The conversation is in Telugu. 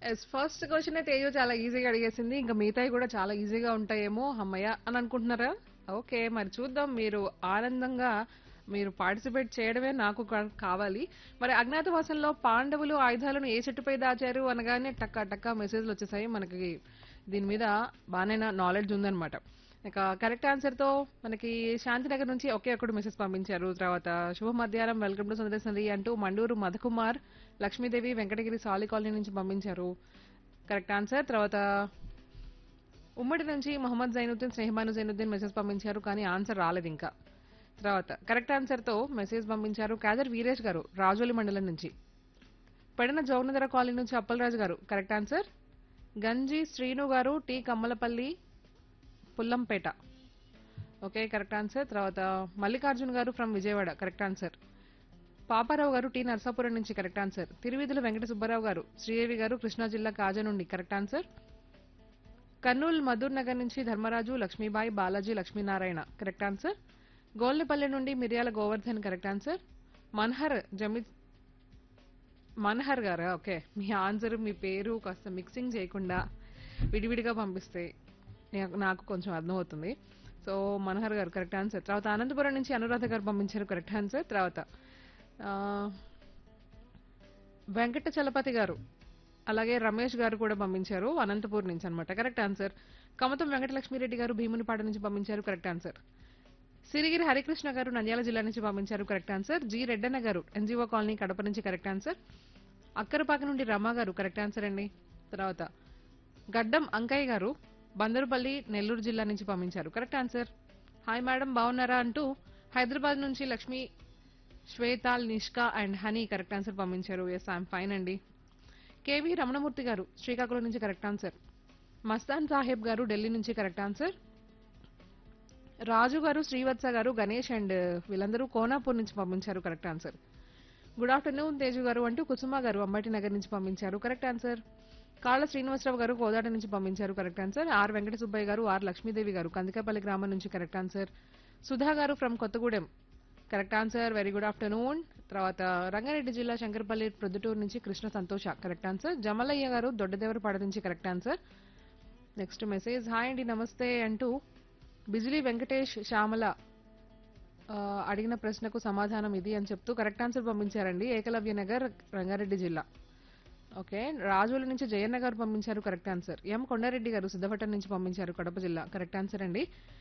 ఎస్ ఫస్ట్ క్వశ్చన్ తేజు చాలా ఈజీగా అడిగేసింది ఇంకా మిగతాయి కూడా చాలా ఈజీగా ఉంటాయేమో అమ్మయ్య అని అనుకుంటున్నారా ఓకే మరి చూద్దాం మీరు ఆనందంగా మీరు పార్టిసిపేట్ చేయడమే నాకు కా- కావాలి మరి అజ్ఞాతవాసంలో పాండవులు ఆయుధాలను ఏ చెట్టుపై దాచారు అనగానే టక్క టక్క మెసేజ్లు వచ్చేసాయి మనకి దీని మీద బాగానే నాలెడ్జ్ ఉందన్నమాట ఇక కరెక్ట్ ఆన్సర్ తో మనకి శాంతినగర్ నుంచి ఒకే ఒక్కడు మెసేజ్ పంపించారు తర్వాత శుభ మధ్యాహ్నం వెల్కమ్ టు సందేశంది అంటూ మండూరు మధుకుమార్ లక్ష్మీదేవి వెంకటగిరి సాలి కాలనీ నుంచి పంపించారు కరెక్ట్ ఆన్సర్ తర్వాత ఉమ్మడి నుంచి మొహమ్మద్ జైనుద్దీన్ స్నేహమాను జైనుద్దీన్ మెసేజ్ పంపించారు కానీ ఆన్సర్ రాలేదు ఇంకా తర్వాత కరెక్ట్ ఆన్సర్ తో మెసేజ్ పంపించారు కాదర్ వీరేష్ గారు రాజోలి మండలం నుంచి పెడన జౌనధర కాలనీ నుంచి అప్పలరాజు గారు correct answer Ganji Srinu garu T Kammalapalli Pullampeta okay correct answer తర్వాత Mallikarjun garu from Vijayawada correct answer Paparao garu T Narsapuram నుంచి కరెక్ట్ ఆన్సర్ తిరువిధుల వెంకట సుబ్బారావు గారు శ్రీదేవి గారు కృష్ణా జిల్లా కాజా నుండి కరెక్ట్ ఆన్సర్ కర్నూలు మధుర్ నగర్ నుంచి ధర్మరాజు లక్ష్మీబాయి బాలాజీ లక్ష్మీనారాయణ కరెక్ట్ ఆన్సర్ గోల్నపల్లి నుండి మిర్యాల గోవర్ధన్ కరెక్ట్ ఆన్సర్ మన్హర్ జమి మన్హర్ గారా ఓకే మీ ఆన్సర్ మీ పేరు కాస్త మిక్సింగ్ చేయకుండా విడివిడిగా పంపిస్తే నాకు- నాకు కొంచెం అర్థమవుతుంది సో మనోహర్ గారు కరెక్ట్ ఆన్సర్ తర్వాత అనంతపురం నుంచి అనురాధ గారు పంపించారు కరెక్ట్ ఆన్సర్ తర్వాత ఆ, వెంకట చలపతి గారు అలాగే రమేష్ గారు కూడా పంపించారు అనంతపూర్ నుంచి అన్నమాట కరెక్ట్ ఆన్సర్ కమతం వెంకటలక్ష్మిరెడ్డి గారు భీమునిపాడు నుంచి పంపించారు కరెక్ట్ ఆన్సర్ సిరిగిరి హరికృష్ణ గారు నంద్యాల జిల్లా నుంచి పంపించారు కరెక్ట్ ఆన్సర్ జి రెడ్డన్న గారు ఎన్జిఓ కాలనీ కడప నుంచి కరెక్ట్ ఆన్సర్ అక్కరపాక నుండి రమ గారు కరెక్ట్ ఆన్సర్ అండి తర్వాత గడ్డం అంకయ్య గారు బందరుపల్లి నెల్లూరు జిల్లా నుంచి పంపించారు కరెక్ట్ ఆన్సర్ హాయ్ మేడం బాగున్నారా అంటూ హైదరాబాద్ నుంచి లక్ష్మి శ్వేతాల్ Nishka and Honey correct answer పంపించారు ఎస్ ఐఎమ్ ఫైన్ అండి కేవీ రమణమూర్తి గారు శ్రీకాకుళం నుంచి కరెక్ట్ ఆన్సర్ మస్తాన్ సాహెబ్ గారు ఢిల్లీ నుంచి కరెక్ట్ ఆన్సర్ రాజు గారు శ్రీవత్స గారు గణేష్ అండ్ వీళ్ళందరూ కోనాపూర్ నుంచి పంపించారు correct answer good afternoon Teju garu అంటూ కుసుమ గారు అంబటి నగర్ నుంచి పంపించారు కరెక్ట్ ఆన్సర్ కాళ్ళ శ్రీనివాసరావు గారు కోదాట నుంచి పంపించారు correct answer R Venkata Subbaiah garu R Lakshmidevi గారు కందికపల్లి గ్రామం నుంచి correct answer Sudha garu from Kothagudem correct answer very good afternoon తర్వాత రంగారెడ్డి జిల్లా శంకరపల్లి ప్రొద్దుటూరు నుంచి కృష్ణ సంతోష కరెక్ట్ ఆన్సర్ జమలయ్య గారు దొడ్డదేవరపాడ నుంచి correct answer next message hi అండి నమస్తే అంటూ బిజిలీ వెంకటేష్ శ్యామల ఆ, అడిగిన ప్రశ్నకు సమాధానం ఇది అని చెప్తూ కరెక్ట్ ఆన్సర్ పంపించారండి ఏకలవ్య నగర్ రంగారెడ్డి జిల్లా ఓకే రాజుల నుంచి జయన్న గారు పంపించారు కరెక్ట్ ఆన్సర్ ఎం కొండారెడ్డి గారు సిద్ధపట్నం నుంచి పంపించారు కడప జిల్లా కరెక్ట్ ఆన్సర్ అండి